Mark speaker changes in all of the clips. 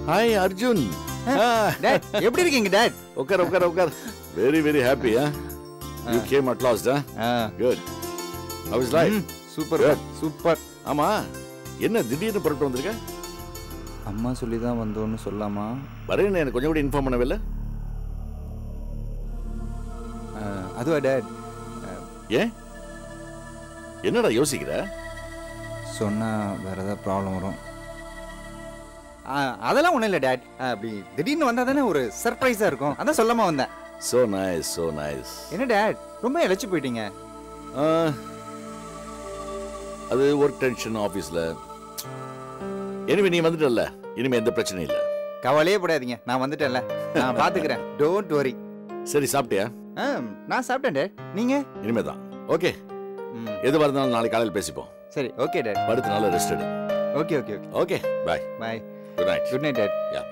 Speaker 1: Hi Arjun
Speaker 2: date எப்படி இருக்கீங்க date
Speaker 1: உட்கார் உட்கார் உட்கார் very very happy you came at last good how is life
Speaker 2: super
Speaker 1: Good.
Speaker 2: Super
Speaker 1: ஆமா என்ன திடீர்னு புறப்பட்டு வந்திருக்க
Speaker 2: அம்மா சொல்லி தான் வந்தோன்னு சொல்லாமா
Speaker 1: வரேன்னு எனக்கு கொஞ்சம் கூட இன்ஃபார்ம் பண்ணவே
Speaker 2: அஹ், அதுவா டேட்
Speaker 1: ஏன் என்னடா யோசிக்கிற
Speaker 2: சொன்னா வேற ஏதாவது ப்ராப்ளம் வரும் ஆ, அதெல்லாம் ஒன்றும் இல்லை டேட் அப்படி திடீர்னு வந்தால் தானே ஒரு சர்ப்ரைஸாக இருக்கும் அதான் சொல்லாம வந்தேன்
Speaker 1: சோ நைஸ் சோ நைஸ்
Speaker 2: என்ன டேட் ரொம்ப இழைச்சி போயிட்டீங்க
Speaker 1: அது ஒர்க் டென்ஷன் ஆஃபீஸில் எனிவே நீ வந்துட்டல்ல இனிமே எந்த பிரச்சனையும் இல்லை
Speaker 2: கவலையே படாதீங்க நான் வந்துட்டேன்ல நான் பார்த்துக்கிறேன் டோன்ட் வரி
Speaker 1: சரி சாப்பிட்டியா
Speaker 2: ஆ நான் சாப்பிட்டேன் டேட் நீங்கள்
Speaker 1: இனிமே தான் ஓகே
Speaker 2: ம்
Speaker 1: எதுவாக இருந்தாலும் நாளைக்கு காலையில் பேசிப்போம்
Speaker 2: சரி ஓகே டேட்
Speaker 1: படுத்து நல்லா ரெஸ்ட் எடு
Speaker 2: okay okay okay
Speaker 1: okay bye
Speaker 2: bye
Speaker 1: good night
Speaker 2: good night dad
Speaker 1: Yeah.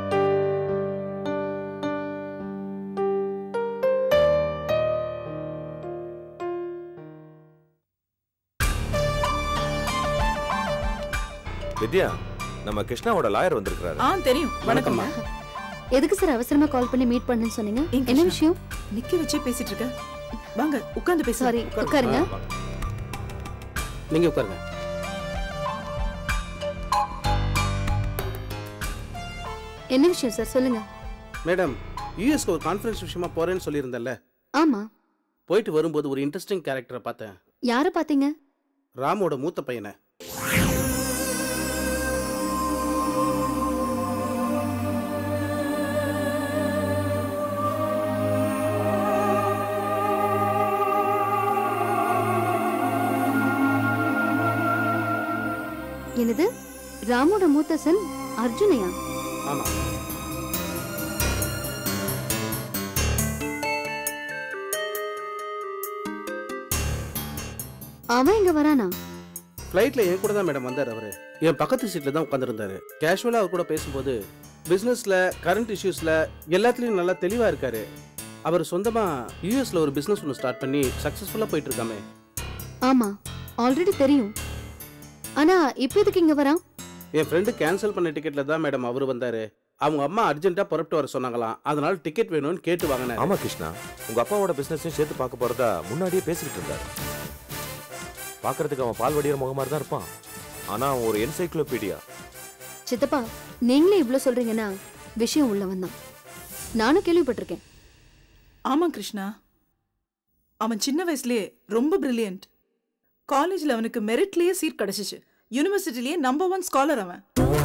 Speaker 3: Vidya நம்ம கிருஷ்ணாவோட லாயர் வந்திருக்கிறாரு
Speaker 4: ஆ தெரியும் வணக்கம்மா
Speaker 5: எதுக்கு சார் அவசரமா கால் பண்ணி மீட் பண்ணுன்னு சொன்னீங்க
Speaker 4: எங்க
Speaker 5: என்ன
Speaker 4: கிருஷ்ணா?
Speaker 5: விஷயம்
Speaker 4: நிக்க வச்சே பேசிட்டு இருக்க வாங்க உட்கார்ந்து பேசு
Speaker 5: சாரி உட்காருங்க
Speaker 6: நீங்க உட்காருங்க
Speaker 5: என்ன விஷயம் சார் சொல்லுங்க
Speaker 6: மேடம் யூஎஸ்க்கு ஒரு கான்ஃபரன்ஸ் விஷயமா போறேன்னு சொல்லியிருந்தேன்ல
Speaker 5: ஆமா
Speaker 6: போயிட்டு வரும்போது ஒரு இன்ட்ரெஸ்டிங் கேரக்டரை பார்த்தேன்
Speaker 5: யார பாத்தீங்க
Speaker 6: ராமோட மூத்த பையனை
Speaker 5: என்னது ராமோட மூத்த சன் அர்ஜுனையா
Speaker 6: ஆமா
Speaker 5: அவன் இங்க வரானா
Speaker 6: ஃப்ளைட்ல என் கூட தான் மேடம் வந்தார் அவரு என் பக்கத்து சீட்ல தான் உட்காந்துருந்தாரு கேஷுவலா அவர் கூட பேசும்போது பிசினஸ்ல கரண்ட் இஷ்யூஸ்ல எல்லாத்துலயும் நல்லா தெளிவா இருக்காரு அவர் சொந்தமா யூஎஸ்ல ஒரு பிசினஸ் ஒன்று ஸ்டார்ட் பண்ணி சக்சஸ்ஃபுல்லா போயிட்டு இருக்காமே
Speaker 5: ஆமா ஆல்ரெடி தெரியும் ஆனா இப்ப எதுக்கு இங்க வரான்
Speaker 6: என் ஃப்ரெண்டு கேன்சல் பண்ண டிக்கெட்ல தான் மேடம் அவர் வந்தாரு அவங்க அம்மா அர்ஜென்ட்டா புறப்பட்டு வர சொன்னாங்களாம் அதனால டிக்கெட் வேணும்னு கேட்டு வாங்கினாரு
Speaker 3: ஆமா கிருஷ்ணா உங்க அப்பாவோட பிசினஸையும் சேர்த்து பார்க்க போறதா முன்னாடியே பேசிக்கிட்டு இருந்தாரு பார்க்கறதுக்கு அவன் பால் வடிகிற முகம் மாதிரி தான் இருப்பான் ஆனா அவன் ஒரு என்சைக்ளோபீடியா
Speaker 5: சித்தப்பா நீங்களே இவ்ளோ சொல்றீங்கன்னா விஷயம் உள்ளவன் தான் நானும் கேள்விப்பட்டிருக்கேன்
Speaker 4: ஆமா கிருஷ்ணா அவன் சின்ன வயசுலயே ரொம்ப பிரில்லியன்ட் காலேஜ்ல அவனுக்கு மெரிட்லயே சீட் கிடைச்சிச்சு யூனிவர்சிட்டிலேயே நம்பர் ஒன் ஸ்காலர் அவன்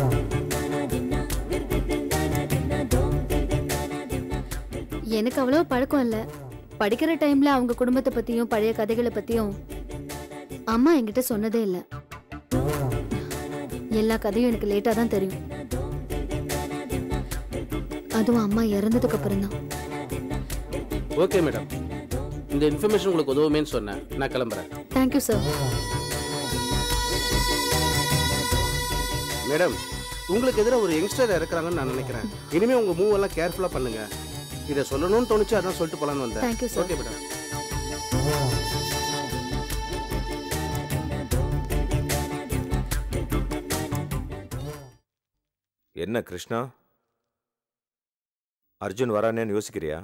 Speaker 5: எனக்கு அவ்வளவு பழக்கம் இல்ல படிக்கிற டைம்ல அவங்க குடும்பத்தை பத்தியும் பழைய கதைகளை பத்தியும் அம்மா என்கிட்ட சொன்னதே இல்ல எல்லா கதையும் எனக்கு லேட்டா தான் தெரியும் அதுவும் அம்மா இறந்ததுக்கு அப்புறம் தான்
Speaker 6: ஓகே மேடம் இந்த இன்ஃபர்மேஷன் உங்களுக்கு உதவுமேன்னு சொன்னேன் நான் கிளம்புறேன்
Speaker 5: தேங்க்யூ சார்
Speaker 6: மேடம் உங்களுக்கு எதிராக ஒரு யங்ஸ்டர் இறக்குறாங்கன்னு நான் நினைக்கிறேன் இனிமே உங்க மூவ் எல்லாம் கேர்ஃபுல்லா பண்ணுங்க இதை சொல்லணும்னு தோணுச்சு அதான் சொல்லிட்டு போலான்னு வந்தேன்
Speaker 5: Thank you, sir.
Speaker 6: Okay madam
Speaker 3: என்ன கிருஷ்ணா அர்ஜுன் வரானேன்னு யோசிக்கிறியா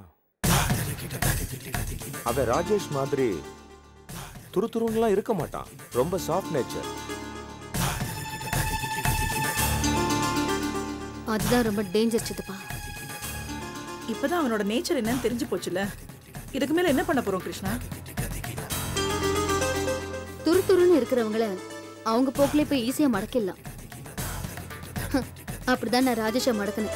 Speaker 3: அவன் ராஜேஷ் மாதிரி துருதுருன்னுலாம் இருக்க மாட்டான் ரொம்ப சாஃப்ட் நேச்சர்
Speaker 5: அதுதான் ரொம்ப டேஞ்சர் சித்தப்பா
Speaker 4: இப்பதான் அவனோட நேச்சர் என்னன்னு தெரிஞ்சு போச்சுல இதுக்கு மேல என்ன பண்ண போறோம் கிருஷ்ணா
Speaker 5: துரு துருன்னு இருக்கிறவங்கள அவங்க போக்கிலே போய் ஈஸியா மடக்கிடலாம் ஹ, அப்படிதான் நான் ராஜேஷை மடக்கினேன்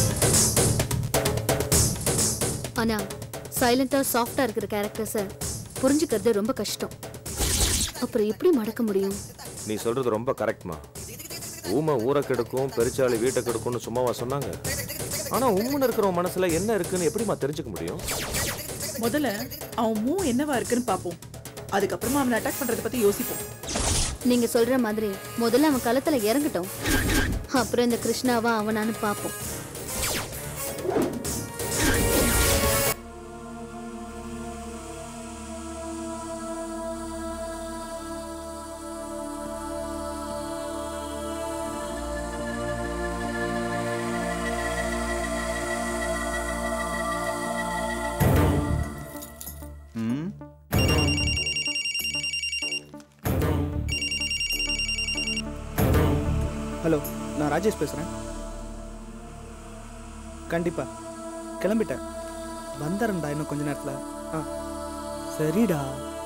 Speaker 5: ஆனா சைலண்டா சாஃப்டா இருக்கிற கேரக்டர்ஸை புரிஞ்சுக்கிறது ரொம்ப கஷ்டம் அப்புறம் எப்படி மடக்க முடியும்
Speaker 3: நீ சொல்றது ரொம்ப கரெக்ட்மா ஊமை ஊரை கெடுக்கும் பெருச்சாளி வீட்டை கெடுக்கும்னு சும்மாவா சொன்னாங்க ஆனா உம்முன்னு இருக்கிறவன் மனசுல என்ன இருக்குன்னு எப்படிம்மா தெரிஞ்சுக்க முடியும்
Speaker 4: முதல்ல அவன் மூ என்னவா இருக்குன்னு பாப்போம் அதுக்கப்புறமா அவனை அட்டாக் பண்றத பத்தி யோசிப்போம்
Speaker 5: நீங்க சொல்ற மாதிரி முதல்ல அவன் களத்துல இறங்கட்டும் அப்புறம் இந்த கிருஷ்ணாவா அவனான்னு பாப்போம்
Speaker 2: ம்
Speaker 7: ஹலோ நான் ராஜேஷ் பேசுகிறேன் கண்டிப்பா கிளம்பிட்டேன் வந்துடுறேன்டா இன்னும் கொஞ்ச நேரத்தில் ஆ சரிடா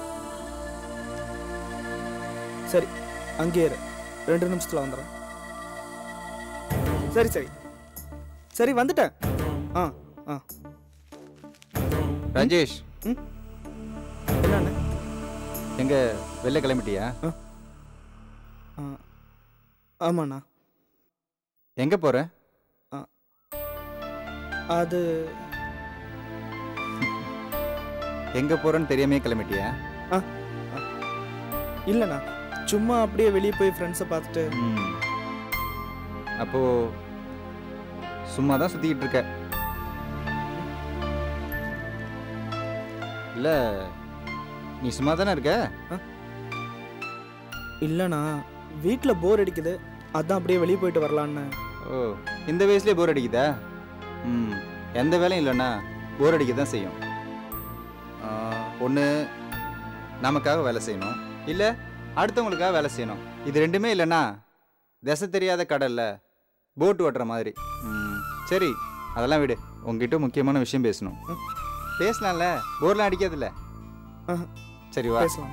Speaker 7: சரி அங்கேயே இரு ரெண்டு நிமிஷத்தில் வந்துடுறேன் சரி சரி சரி வந்துட்டேன் ஆ ஆ
Speaker 2: ராஜேஷ்
Speaker 7: என்னண்ணே
Speaker 2: எங்க வெளில கிளம்பிட்டியா
Speaker 7: ஆ ஆமாண்ணா
Speaker 2: எங்க போற
Speaker 7: அது
Speaker 2: எங்க போறேன்னு தெரியாமே கிளம்பிட்டியா
Speaker 7: இல்லைண்ணா சும்மா அப்படியே வெளியே போய் ஃப்ரெண்ட்ஸை பார்த்துட்டு
Speaker 2: ம். அப்போ சும்மா தான் சுத்திக்கிட்டு இருக்க இல்ல நீ சும்மா தானே இருக்க
Speaker 7: இல்லைண்ணா வீட்டில் போர் அடிக்குது அதான் அப்படியே வெளியே போயிட்டு வரலான்னு
Speaker 2: ஓ இந்த வயசுலயே போர் அடிக்குதா ம் எந்த வேலையும் இல்லைன்னா போர் அடிக்க தான் செய்யும் ஒன்று நமக்காக வேலை செய்யணும் இல்லை அடுத்தவங்களுக்காக வேலை செய்யணும் இது ரெண்டுமே இல்லைன்னா திசை தெரியாத கடல்ல போட் ஓட்டுற மாதிரி ம், சரி அதெல்லாம் விடு உங்ககிட்ட முக்கியமான விஷயம் பேசணும் ம், பேசலாம்ல போர்லாம் அடிக்காதுல்ல
Speaker 7: ஆஹா.
Speaker 2: சரி வா
Speaker 7: பேசலாம்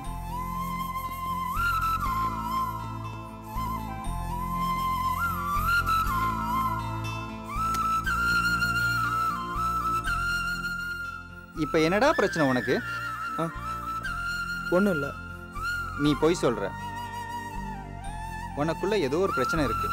Speaker 2: இப்போ என்னடா பிரச்சனை உனக்கு
Speaker 7: ஒன்றும் இல்லை
Speaker 2: நீ பொய் சொல்ற உனக்குள்ள ஏதோ ஒரு பிரச்சனை இருக்கு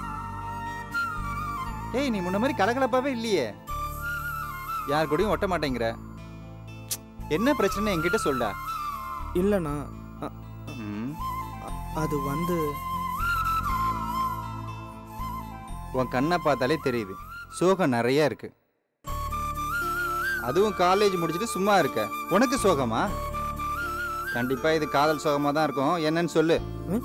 Speaker 2: ஏய் நீ முன்ன மாதிரி கலகலப்பாவே இல்லையே யார் கூடயும் ஒட்ட மாட்டேங்கிற என்ன பிரச்சனை என்கிட்ட சொல்டா
Speaker 7: இல்லைண்ணா அ-
Speaker 2: ம்,
Speaker 7: அது வந்து
Speaker 2: உன் கண்ணை பார்த்தாலே தெரியுது சோகம் நிறைய இருக்கு அதுவும் காலேஜ் முடிச்சுட்டு சும்மா இருக்க உனக்கு சோகமா கண்டிப்பா இது காதல் சோகமா தான் இருக்கும் என்னன்னு சொல்லு
Speaker 7: ம்?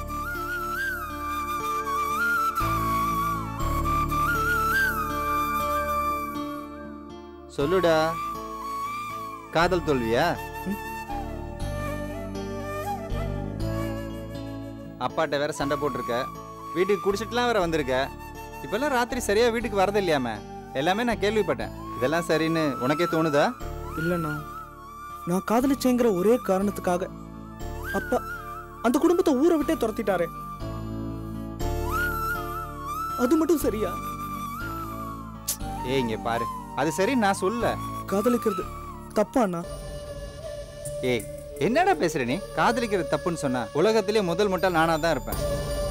Speaker 2: சொல்லுடா காதல் தோல்வியா
Speaker 7: ம்?
Speaker 2: அப்பாட்ட வேற சண்டை போட்டிருக்க வீட்டுக்கு குடிச்சிட்டுலாம் வேற வந்திருக்க இப்பெல்லாம் ராத்திரி சரியா வீட்டுக்கு வரது இல்லையாம எல்லாமே நான் கேள்விப்பட்டேன் இதெல்லாம் சரின்னு உனக்கே தோணுதா
Speaker 7: இல்லைண்ணா நான் காதலிச்சேங்கிற ஒரே காரணத்துக்காக அப்பா அந்த குடும்பத்தை ஊரை விட்டே துரத்திட்டாரே அது மட்டும் சரியா
Speaker 2: ஏய் இங்க பாரு அது சரி நான் சொல்ல
Speaker 7: காதலிக்கிறது தப்பாண்ணா
Speaker 2: ஏய் என்னடா பேசுற நீ காதலிக்கிறது தப்புன்னு சொன்னா உலகத்திலே முதல் முட்டாள் நானா தான் இருப்பேன்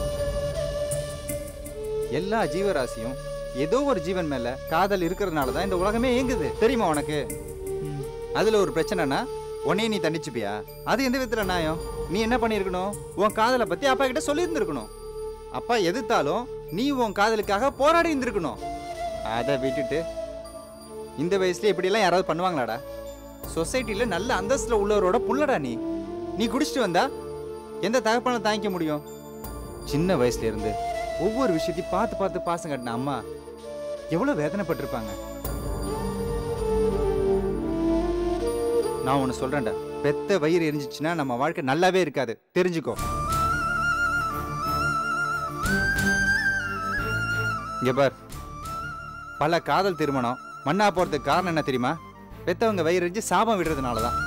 Speaker 2: எல்லா ஜீவராசியும் ஏதோ ஒரு ஜீவன் மேல காதல் இருக்கிறதுனால தான் இந்த உலகமே இயங்குது தெரியுமா உனக்கு
Speaker 7: ம்.
Speaker 2: அதுல ஒரு பிரச்சனைனா உன்னையே நீ தண்டிச்சுப்பியா அது எந்த விதத்துல நியாயம் நீ என்ன பண்ணியிருக்கணும் உன் காதலை பத்தி அப்பா கிட்ட சொல்லியிருந்திருக்கணும் அப்பா எதிர்த்தாலும் நீ உன் காதலுக்காக போராடி இருந்திருக்கணும் அதை விட்டுட்டு இந்த வயசுல இப்படியெல்லாம் யாராவது பண்ணுவாங்களாடா சொசைட்டில நல்ல அந்தஸ்துல உள்ளவரோட புள்ளடா நீ நீ குடிச்சிட்டு வந்தா எந்த தகப்பனை தாங்கிக்க முடியும் சின்ன வயசுல இருந்து ஒவ்வொரு விஷயத்தையும் பார்த்து பார்த்து பாசம் கட்டின அம்மா எவ்வளவு வேதனைப்பட்டிருப்பாங்க நான் ஒன்று சொல்றேன்டா பெத்த வயிறு எரிஞ்சிச்சுன்னா நம்ம வாழ்க்கை நல்லாவே இருக்காது தெரிஞ்சுக்கோ இங்க பார் பல காதல் திருமணம் மண்ணா போறதுக்கு காரணம் என்ன தெரியுமா பெத்தவங்க வயிறு எரிஞ்சு சாபம் விடுறதுனால தான்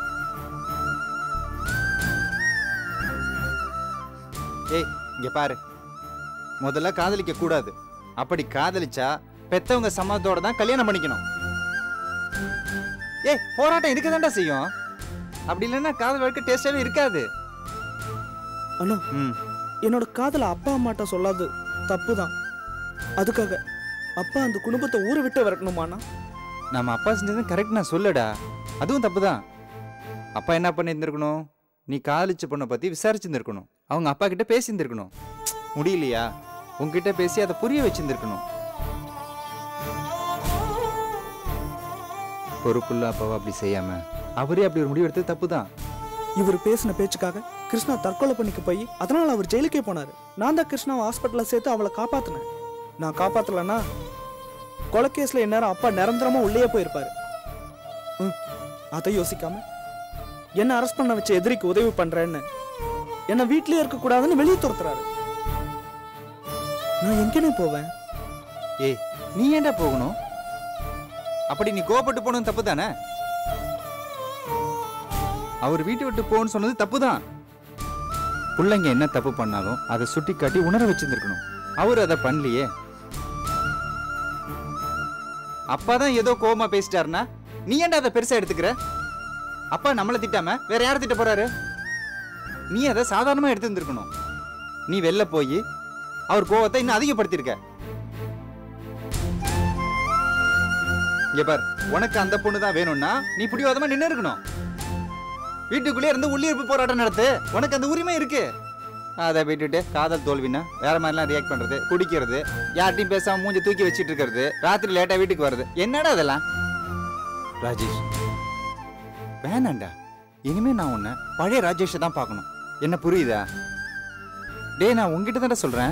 Speaker 2: ஏய் இங்க பாரு முதல்ல காதலிக்க கூடாது அப்படி காதலிச்சா பெத்தவங்க சம்மதத்தோட தான் கல்யாணம் பண்ணிக்கணும் ஏய் போராட்டம் இருக்க செய்யும் அப்படி இல்லைன்னா காதல் வாழ்க்கை டேஸ்டாவே இருக்காது
Speaker 7: அண்ணா
Speaker 2: ம்
Speaker 7: என்னோட காதலை அப்பா அம்மாட்ட சொல்லாது தப்பு தான் அதுக்காக அப்பா அந்த குடும்பத்தை ஊரை விட்டு விரட்டணுமாண்ணா
Speaker 2: நம்ம அப்பா செஞ்சது கரெக்ட் நான் சொல்லடா அதுவும் தப்பு தான் அப்பா என்ன பண்ணியிருந்திருக்கணும் நீ காதலிச்ச பொண்ணை பற்றி விசாரிச்சிருந்துருக்கணும் அவங்க அப்பா கிட்ட பேசியிருந்திருக்கணும் முடியலையா உங்ககிட்ட பேசி அதை புரிய வச்சிருந்துருக்கணும் பொறுப்புள்ள அப்பாவை அப்படி செய்யாம அவரே அப்படி ஒரு முடிவு எடுத்தது தப்பு தான்
Speaker 7: இவர் பேசின பேச்சுக்காக கிருஷ்ணா தற்கொலை பண்ணிக்க போய் அதனால அவர் ஜெயிலுக்கே போனாரு நான் தான் கிருஷ்ணாவை ஹாஸ்பிட்டலில் சேர்த்து அவளை காப்பாத்தினேன் நான் காப்பாத்தலன்னா கொலைக்கேஸ்ல இந்நேரம் அப்பா நிரந்தரமா உள்ளே போயிருப்பாரு ம், அதை யோசிக்காம என்ன அரெஸ்ட் பண்ண வச்ச எதிரிக்கு உதவி பண்றேன்னு என்ன வீட்லயே இருக்க கூடாதுன்னு வெளியே துரத்துறாரு நான் எங்கனே போவேன்
Speaker 2: ஏய் நீ ஏன்டா போகணும் அப்படி நீ கோபப்பட்டு போனது தப்பு தானே அவர் வீட்டை விட்டு போன்னு சொன்னது தப்பு தான் பிள்ளைங்க என்ன தப்பு பண்ணாலும் அதை சுட்டி காட்டி உணர வச்சிருந்துருக்கணும் அவர் அதை பண்ணலையே அப்பா தான் ஏதோ கோவமா பேசிட்டாருன்னா நீ ஏன்டா அதை பெருசா எடுத்துக்கிற அப்பா நம்மளை திட்டாம வேற யாரை திட்ட போறாரு நீ அதை சாதாரணமா எடுத்துருந்துருக்கணும் நீ வெளில போய் அவர் கோவத்தை இன்னும் அதிகப்படுத்தியிருக்க இங்க பார் உனக்கு அந்த பொண்ணு தான் வேணும்னா நீ பிடிவாதமா நின்று இருக்கணும் வீட்டுக்குள்ளே இருந்து உள்ளிருப்பு போராட்டம் நடத்து உனக்கு அந்த உரிமை இருக்கு அதை விட்டுட்டு காதல் தோல்வின்னா வேற மாதிரிலாம் ரியாக்ட் பண்றது குடிக்கிறது யார்ட்டையும் பேசாம மூஞ்சி தூக்கி வச்சிட்டு இருக்கிறது ராத்திரி லேட்டா வீட்டுக்கு வருது என்னடா அதெல்லாம் ராஜேஷ் வேணாண்டா இனிமே நான் உன்னை பழைய ராஜேஷை தான் பார்க்கணும் என்ன புரியுதா டேய் நான் உங்ககிட்ட தான்டா சொல்றேன்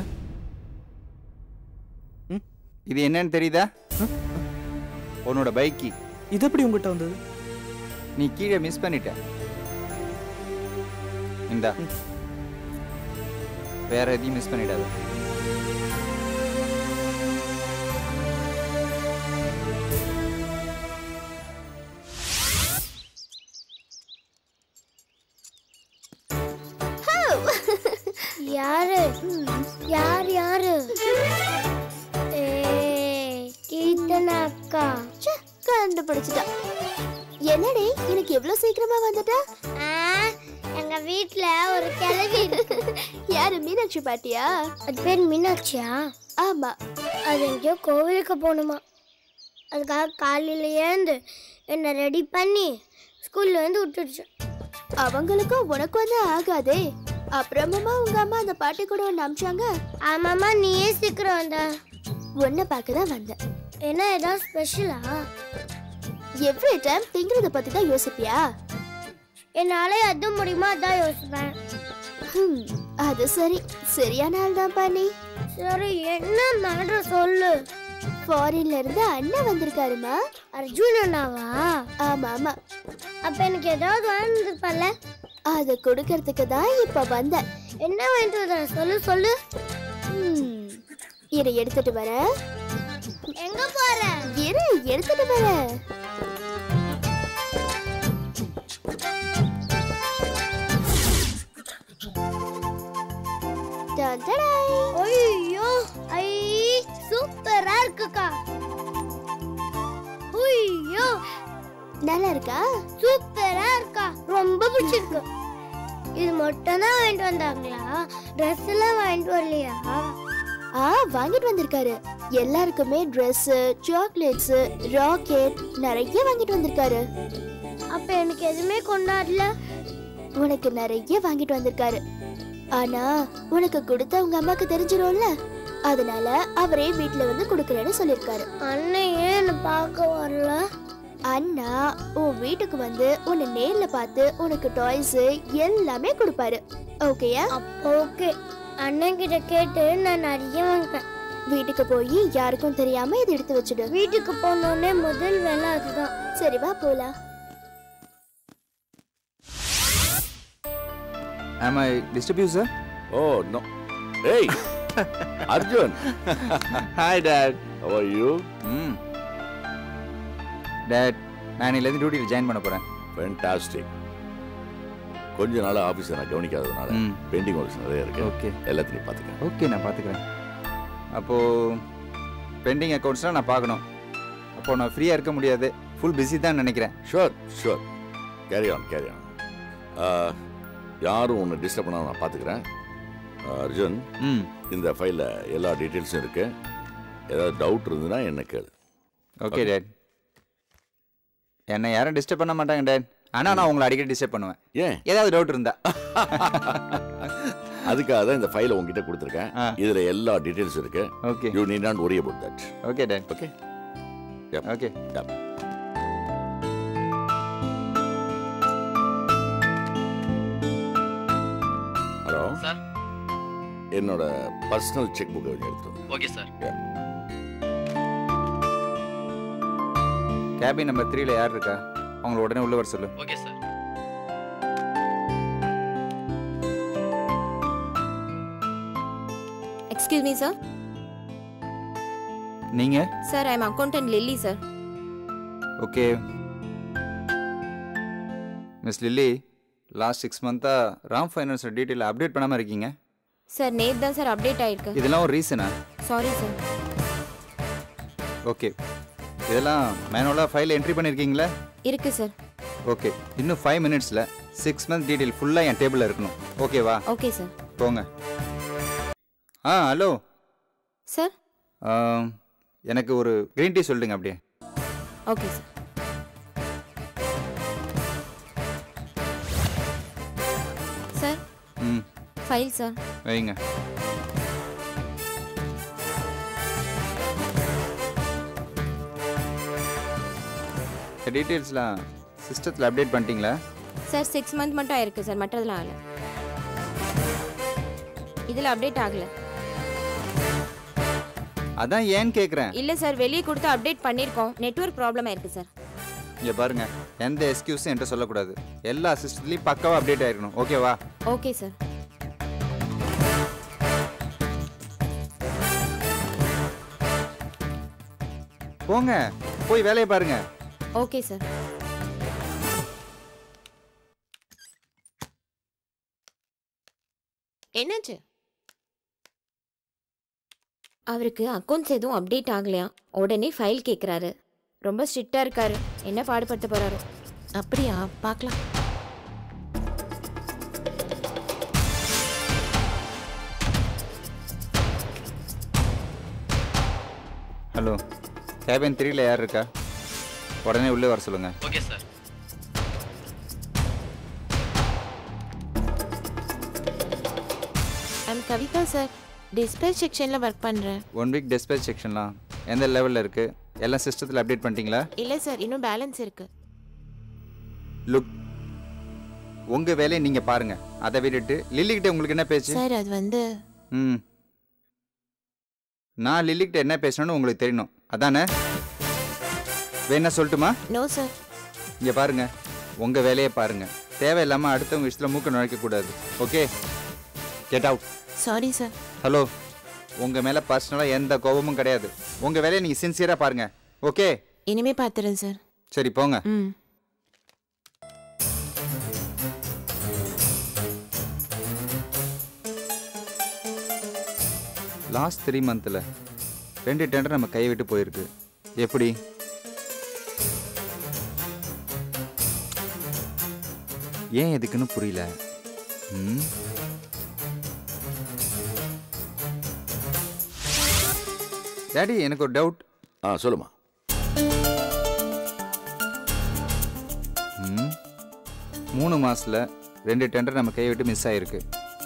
Speaker 2: ம், இது என்னன்னு தெரியுதா உன்னோட பைக்கி
Speaker 7: இது எப்படி உங்ககிட்ட வந்தது
Speaker 2: நீ கீழே மிஸ் பண்ணிட்ட இந்தா வேற எதையும் மிஸ் பண்ணிடாத
Speaker 8: யாரு யார் யாரு ஏய், கீர்த்தனா அக்கா ச்சே, கண்டுபிடிச்சிட்டா என்னடி எனக்கு எவ்வளவு சீக்கிரமா வந்துட்டா எங்க வீட்ல ஒரு கிழவி இருக்கு யாரு மீனாட்சி பாட்டியா அது பேர் மீனாட்சியா ஆமா அது எங்கேயோ கோவிலுக்கு போகணுமா அதுக்காக காலையில ஏந்து என்னை ரெடி பண்ணி ஸ்கூல்ல வந்து விட்டுடுச்சு அவங்களுக்கும் உனக்கு வந்து ஆகாதே அப்புறமா உங்க அம்மா அந்த பாட்டி கூட ஒன்று அமிச்சாங்க ஆமாம்மா நீயே சீக்கிரம் வந்த உன்னை பார்க்க தான் வந்தேன் என்ன ஏதாவது ஸ்பெஷலா எவ்ரி டைம் திங்கிறத பத்தி தான் யோசிப்பியா என்னால எது முடியுமோ அதான் யோசிப்பேன் ஹம், அது சரி சரியான ஆள் தான் பண்ணி சரி என்ன மேட்ரு சொல்லு ஃபாரின்ல இருந்து அண்ணன் வந்திருக்காருமா அர்ஜுன் அண்ணாவா ஆமா ஆமா அப்ப எனக்கு ஏதாவது வாங்கிருப்பல்ல அதை கொடுக்கறதுக்கு தான் இப்ப வந்தேன் என்ன வாங்கிட்டு வர சொல்லு சொல்லு ம், இரு எடுத்துட்டு வரேன் எங்க போற இரு எடுத்துட்டு வரேன் ஐயோ ஐ சூப்பரா இருக்குக்கா ஐயோ நல்லா இருக்கா சூப்பரா இருக்கா ரொம்ப பிடிச்சிருக்கு இது மட்டும் தான் வாங்கிட்டு வந்தாங்களா ட்ரெஸ் எல்லாம் வாங்கிட்டு வரலையா ஆ வாங்கிட்டு வந்திருக்காரு எல்லாருக்குமே Dress சாக்லேட்ஸ் ராக்கெட் நிறைய வாங்கிட்டு வந்திருக்காரு அப்ப எனக்கு எதுவுமே கொண்டாடல உனக்கு நிறைய வாங்கிட்டு வந்திருக்காரு ஆனா உனக்கு கொடுத்த உங்க அம்மாக்கு தெரிஞ்சிரும்ல அதனால அவரே வீட்ல வந்து கொடுக்கறேன்னு சொல்லிருக்காரு அண்ணன் ஏன் என்ன பார்க்க வரல அண்ணா உன் வீட்டுக்கு வந்து உன்னை நேர்ல பார்த்து உனக்கு டாய்ஸ் எல்லாமே கொடுப்பாரு ஓகேயா ஓகே அண்ணன் கிட்ட கேட்டு நான் நிறைய வாங்குவேன் வீட்டுக்கு போய் யாருக்கும் தெரியாம இதை எடுத்து வச்சுடு வீட்டுக்கு போனோடனே முதல் வேலை அதுதான் சரி வா போலாம்
Speaker 2: am I disturb you sir
Speaker 1: oh no ஏய் Arjun
Speaker 2: hi dad
Speaker 1: how are you
Speaker 2: ம் டேட் நான் இன்னிலேருந்து டியூட்டியில் ஜாயின் பண்ண போகிறேன்
Speaker 1: fantastic கொஞ்ச நாள் ஆஃபீஸை நான் கவனிக்காததுனால
Speaker 2: ம்
Speaker 1: பெண்டிங் ஒர்க்ஸ் நிறைய இருக்கு
Speaker 2: ஓகே
Speaker 1: எல்லாத்தையும் பார்த்துக்கிறேன்
Speaker 2: ஓகே நான் பார்த்துக்கிறேன் அப்போது பெண்டிங் அக்கௌண்ட்ஸ்லாம் நான் பார்க்கணும் அப்போது நான் ஃப்ரீயாக இருக்க முடியாது ஃபுல் பிஸி தான் நினைக்கிறேன்
Speaker 1: sure sure carry on carry on யாரும் ஒன்று டிஸ்டர்ப் பண்ணாம நான் பார்த்துக்கிறேன் அர்ஜுன்
Speaker 2: ம்
Speaker 1: இந்த ஃபைலில் எல்லா டீட்டெயில்ஸும் இருக்கு ஏதாவது டவுட் இருந்ததுன்னா என்ன கேளு
Speaker 2: ஓகே டேட் என்னை யாரும் டிஸ்டர்ப் பண்ண மாட்டாங்க டேட் ஆனால் நான் உங்களை அடிக்கடி டிஸ்டர்ப் பண்ணுவேன்
Speaker 1: ஏன்
Speaker 2: ஏதாவது டவுட் இருந்தா
Speaker 1: அதுக்காக தான் இந்த ஃபைலை உங்ககிட்ட கொடுத்துருக்கேன்
Speaker 2: ஆ.
Speaker 1: இதில் எல்லா டீட்டெயில்ஸ் இருக்கு
Speaker 2: okay
Speaker 1: you need not worry about that
Speaker 2: okay dad
Speaker 1: okay
Speaker 2: okay
Speaker 1: hello
Speaker 9: sir
Speaker 1: என்னோட பர்சனல் செக் புக்கை கொஞ்சம் எடுத்துட்டு வந்து.
Speaker 9: ஓகே சார்
Speaker 2: கேபின் நம்பர் த்ரீல யார் இருக்கா அவங்கள உடனே உள்ள வர சொல்லு
Speaker 9: okay sir excuse me sir
Speaker 2: நீங்க
Speaker 9: sir I am accountant Lily sir
Speaker 2: okay miss Lily last six மந்த்தாக ராம் ஃபைனான்ஸ் டீட்டெயில் அப்டேட் பண்ணாமல் இருக்கீங்க
Speaker 9: சார் நேத்து தான் சார் அப்டேட் ஆயிருக்கு
Speaker 2: இதெல்லாம் ஒரு ரீசனா
Speaker 9: சாரி சார்
Speaker 2: ஓகே இதெல்லாம் மேனுவலாக ஃபைல் என்ட்ரி பண்ணியிருக்கீங்களா
Speaker 9: இருக்கு சார்
Speaker 2: ஓகே இன்னும் ஃபைவ் மினிட்ஸில் சிக்ஸ் மந்த் டீட்டெயில் ஃபுல்லாக என் டேபிளில் இருக்கணும் ஓகேவா
Speaker 9: ஓகே சார்
Speaker 2: போங்க ஆ ஹலோ
Speaker 9: சார்
Speaker 2: எனக்கு ஒரு க்ரீன் டீ சொல்லிடுங்க அப்படியே
Speaker 9: ஓகே சார் சார்
Speaker 2: ம்
Speaker 9: ஃபைல் சார்
Speaker 2: வைங்க டீட்டெயில்ஸ்லாம் சிஸ்டத்தில் அப்டேட் பண்ணிட்டீங்களா
Speaker 9: சார் சிக்ஸ் மந்த் மட்டும் ஆயிருக்கு சார் மற்றதெல்லாம் ஆகல இதில் அப்டேட் ஆகல
Speaker 2: அதான் ஏன்னு கேட்குறேன்
Speaker 9: இல்லை சார் வெளியே கொடுத்து அப்டேட் பண்ணியிருக்கோம் நெட்வொர்க் ப்ராப்ளம் ஆயிருக்கு சார்
Speaker 2: இங்கே பாருங்க எந்த எக்ஸ்கியூஸும் என்கிட்ட சொல்லக்கூடாது எல்லா சிஸ்டத்துலேயும் பக்காவாக அப்டேட் ஆயிருக்கணும் ஓகேவா
Speaker 9: ஓகே சார்
Speaker 2: போங்க போய் வேலையை பாருங்க
Speaker 9: ஓகே சார்
Speaker 10: என்னாச்சு
Speaker 9: அவருக்கு அக்கௌண்ட்ஸ் எதுவும் அப்டேட் ஆகலையா உடனே ஃபைல் கேட்குறாரு ரொம்ப ஸ்ட்ரிக்டாக இருக்காரு என்ன பாடுபடுத்த போறாரோ
Speaker 10: அப்படியா பார்க்கலாம்
Speaker 2: ஹலோ கேபின் த்ரீல யார் இருக்கா உடனே உள்ளே வர சொல்லுங்க
Speaker 11: okay sir
Speaker 10: I'm Kavitha sir dispatch செக்ஷனில் ஒர்க் பண்ணுறேன்
Speaker 2: ஒன் வீக் டிஸ்பேச் செக்ஷன்லாம் எந்த லெவலில் இருக்குது எல்லாம் சிஸ்டத்தில் அப்டேட் பண்ணிட்டீங்களா
Speaker 10: இல்லை சார் இன்னும் பேலன்ஸ் இருக்கு
Speaker 2: லுக் உங்கள் வேலையை நீங்கள் பாருங்கள் அதை விட்டுட்டு லில்லிக்கிட்ட உங்களுக்கு என்ன பேச்சு
Speaker 10: சார் அது வந்து
Speaker 2: ம் நான் லில்லிக்கிட்ட என்ன பேசணும்னு உங்களுக்கு தெரியணும் அதானே வேணா சொல்லட்டுமா
Speaker 10: நோ சார்
Speaker 2: இங்கே பாருங்க உங்கள் வேலையை பாருங்க தேவையில்லாமல் அடுத்தவங்க விஷயத்தில் மூக்க நுழைக்கக்கூடாது okay get out
Speaker 10: sorry sir
Speaker 2: hello உங்கள் மேலே பர்சனலாக எந்த கோபமும் கிடையாது உங்கள் வேலையை நீங்கள் சின்சியராக பாருங்க ஓகே
Speaker 10: இனிமே பார்த்துறேன் சார்
Speaker 2: சரி போங்க
Speaker 10: ம்
Speaker 2: லாஸ்ட் த்ரீ மந்தில் ரெண்டு டெண்டர் நம்ம கையை விட்டு போயிருக்கு எப்படி ஏன் எதுக்குன்னு புரியல ம் டேடி எனக்கு ஒரு டவுட்
Speaker 1: ஆ சொல்லுமா
Speaker 2: ம் மூணு மாசத்துல ரெண்டு டெண்டர் நம்ம கையை விட்டு மிஸ் ஆயிருக்கு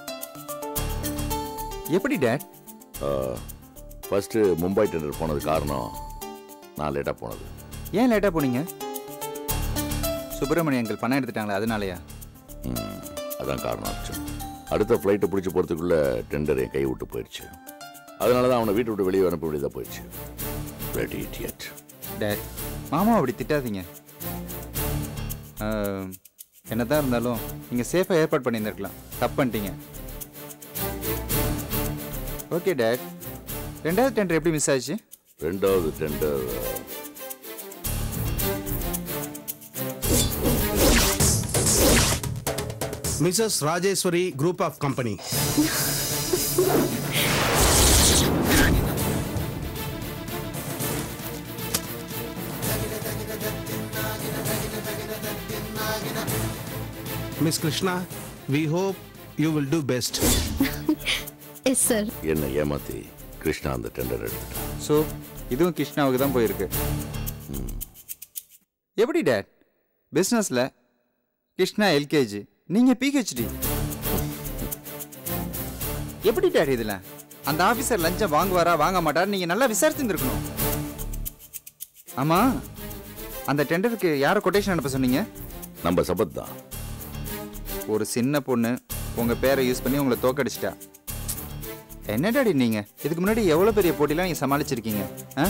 Speaker 2: எப்படி டேட்
Speaker 1: ஃபஸ்ட்டு மும்பை டெண்டர் போனது காரணம் நான் லேட்டாக போனது
Speaker 2: ஏன் லேட்டாக போனீங்க சுப்பிரமணிய அங்கிள் பணம் எடுத்துட்டாங்களே அதனாலயா
Speaker 1: ம், அதான் காரணம் ஆச்சு அடுத்த ஃப்ளைட்டை பிடிச்சி போகிறதுக்குள்ளே டெண்டர் என் கை விட்டு போயிடுச்சு அதனால தான் அவனை வீட்டை விட்டு வெளியே அனுப்ப வேண்டியதாக போயிடுச்சு ரெடி இடியட்
Speaker 2: டேட் மாமா அப்படி திட்டாதீங்க ஆஹ், என்னதான் இருந்தாலும் நீங்கள் சேஃபாக ஏற்பாடு பண்ணியிருந்திருக்கலாம் தப்பு பண்ணிட்டீங்க ஓகே டேட் ரெண்டாவது டெண்டர் எப்படி மிஸ் ஆச்சு
Speaker 1: ரெண்டாவது tender
Speaker 12: Mrs Rajeswari group of company miss Krishna we hope you will do best
Speaker 5: yes sir
Speaker 1: என்னை ஏமாத்தி கிருஷ்ணா அந்த டெண்டர் எடுத்துட்டான்
Speaker 2: ஸோ இதுவும் கிருஷ்ணாவுக்கு தான் போயிருக்கு எப்படி டேட் பிஸ்னஸில் கிருஷ்ணா எல்கேஜி நீங்கள் பிஹெச்டி எப்படி டேட் இதில் அந்த ஆஃபீஸர் லஞ்சம் வாங்குவாரா வாங்க மாட்டார் நீங்கள் நல்லா விசாரிச்சுருந்துருக்கணும் ஆமாம் அந்த டெண்டருக்கு யாரை கொட்டேஷன் அனுப்ப சொன்னீங்க
Speaker 1: நம்ம சபத் தான்
Speaker 2: ஒரு சின்ன பொண்ணு உங்கள் பேரை யூஸ் பண்ணி உங்களை தோக்கடிச்சிட்டா என்ன டாடி நீங்கள் இதுக்கு முன்னாடி எவ்வளோ பெரிய போட்டிலாம் நீங்கள் சமாளிச்சிருக்கீங்க ஆ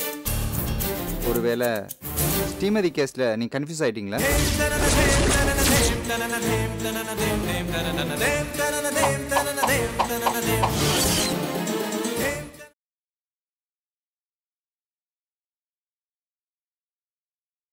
Speaker 2: ஒருவேளை ஸ்ரீமதி கேஸில் நீங்கள் கன்ஃபியூஸ் ஆயிட்டீங்களா
Speaker 11: தேம் தனன தேம் தனன தேம் தேம் தனன தேம் தனன தேம் தனன தேம் தனன தேம்